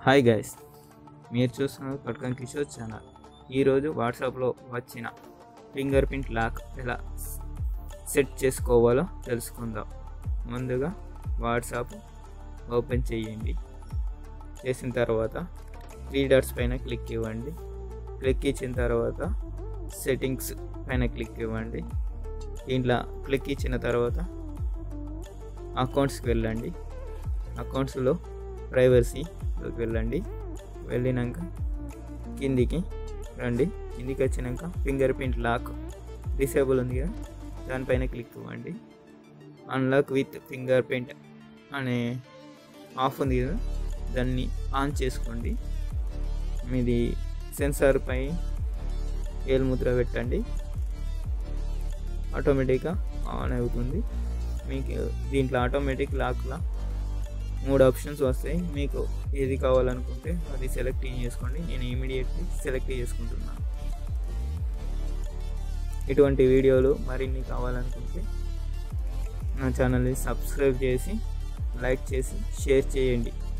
hi guys మీరు చూస్తున్నారు పట్కన్ Kishore channel ఈరోజు వాట్సాప్లో వచ్చిన ఫింగర్ ప్రింట్ లాక్ ఎలా సెట్ చేసుకోవాలో తెలుసుకుందాం ముందుగా వాట్సాప్ ఓపెన్ చేయండి చేసిన తర్వాత త్రీ డాట్స్ పైన క్లిక్ ఇవ్వండి క్లిక్ ఇచ్చిన తర్వాత సెట్టింగ్స్ పైన క్లిక్ ఇవ్వండి దీంట్లో క్లిక్ ఇచ్చిన తర్వాత అకౌంట్స్కి వెళ్ళండి అకౌంట్స్లో ప్రైవసీలోకి వెళ్ళండి వెళ్ళినాక కిందికి రండి కిందికి వచ్చినాక ఫింగర్ ప్రింట్ లాక్ డిసేబుల్ ఉంది కదా దానిపైన క్లిక్ ఇవ్వండి అన్లాక్ విత్ ఫింగర్ ప్రింట్ అనే ఆఫ్ ఉంది కదా దాన్ని ఆన్ చేసుకోండి మీది సెన్సార్పై ఏలుముద్ర పెట్టండి ఆటోమేటిక్గా ఆన్ అవుతుంది మీకు దీంట్లో ఆటోమేటిక్ లాక్లా మూడు ఆప్షన్స్ వస్తాయి మీకు ఏది కావాలనుకుంటే అది సెలెక్ట్ చేసుకోండి నేను ఇమీడియట్లీ సెలెక్ట్ చేసుకుంటున్నాను ఇటువంటి వీడియోలు మరిన్ని కావాలనుకుంటే నా ఛానల్ని సబ్స్క్రైబ్ చేసి లైక్ చేసి షేర్ చేయండి